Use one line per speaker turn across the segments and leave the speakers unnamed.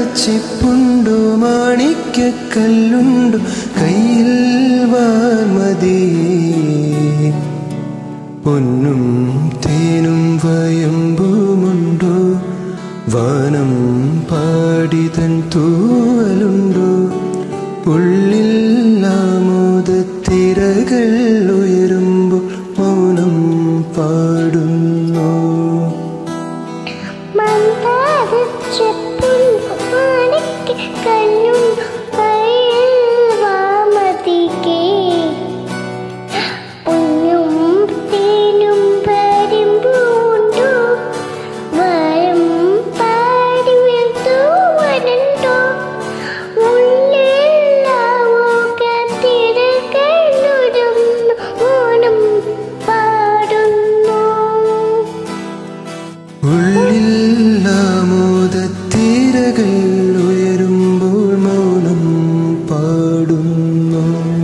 ചിപ്പുണ്ടു മാണിക്കല്ലുണ്ടു കയ്യിൽ വാമതി പൊന്നും തേനും വയമ്പുമുണ്ടു വാനം പാടിതൻ തൂവലുണ്ടു ഉള്ളിൽ ആമോദത്തിരകൾ ഉയരുമ്പോൾ മൗനം പാടുന്നു ഉള്ളിൽ ആമോദത്തിരകൾ ഉയരുമ്പോൾ മൗനം പാടുന്നു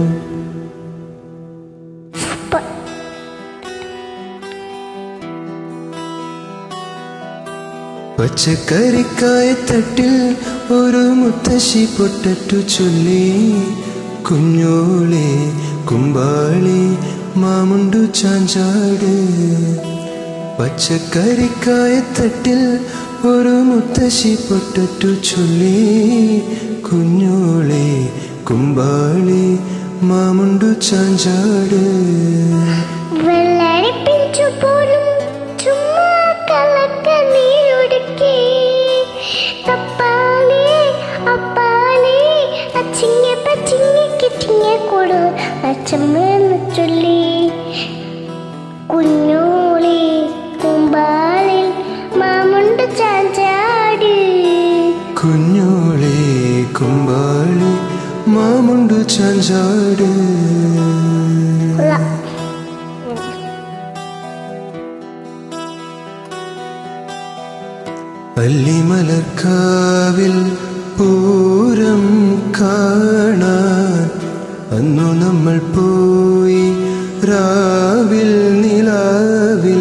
പച്ചക്കറിക്കായത്തട്ടിൽ ഒരു മുത്തശ്ശി പൊട്ടറ്റു ചൊല്ലി കുഞ്ഞോളെ കുമ്പാളി മാമുണ്ടു ചാഞ്ചാട് പച്ചക്കറിക്കായത്തട്ടിൽ ഒരു മുത്തശ്ശി പൊട്ടറ്റു ചൊല്ലി കുഞ്ഞോളെ കുമ്പാളി മാമുണ്ടു ചാഞ്ചാട്
വെള്ളരിപ്പിച്ചു പോലും ചുമ്മാ കലക്ക നീരൊടുക്കി തപ്പാലേ അപ്പാലേ അച്ചിങ്ങ പച്ചിങ്ങ കിച്ചിങ്ങ കൊടു അച്ചമ്മന്ന് ചൊല്ലി കുഞ്ഞോളി കുമ്പാളിൽ മാമുണ്ട് ചാഞ്ചാട്
കുഞ്ഞോളെ കുമ്പാളി മാമുണ്ടു ചാഞ്ചാട്
കൊള്ളാം
അല്ലിമലർക്കാവിൽ പൂരം കാണാൻ അന്നു നമ്മൾ പോയി രാവിൽ നിലാവിൽ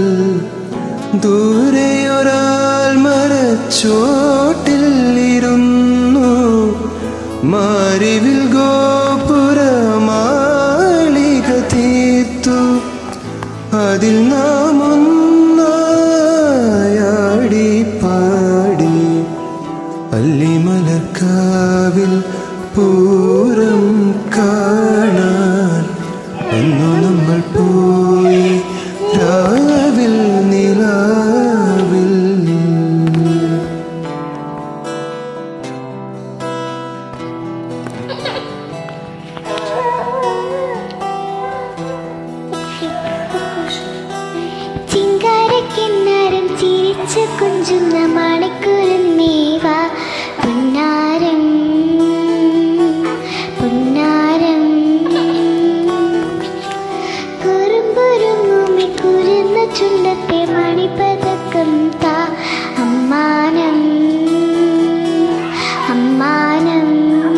ദൂരെയൊരാൾ മരച്ചോട്ടിൽ ഇരുന്നു മാരിവിൽ ഗോപുരമാളിക തീർത്തു അതിൽ നാം ഒന്നായാടി പാടി അല്ലിമലർക്കാവിൽ പൂരം കാണാൻ അന്നു നമ്മൾ പോയി രാവിൽ നിലാവിൽ
ചിങ്കാരക്കിന്നാരം ചിരിച്ചു കുഞ്ചുന്ന മണിക്കുരുന്നേവ പുന്നാരം പുന്നാരം കുറുമ്പുരുങ്ങുമി കുരുന്ന ചുണ്ടത്തെ മണിപ്പതക്കം താ അമ്മാനം അമ്മാനം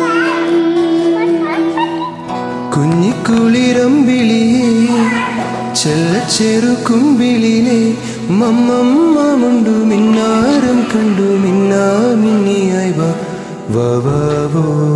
കുഞ്ഞിക്കുളിരമ്പിളിയെ ചെല്ലച്ചെറു കുമ്പിളിലെ മമ്മമ്മമുണ്ടു മിന്നാരം കണ്ടു മിന്നാ മിന്നിയായി വാ വാ വാ വോ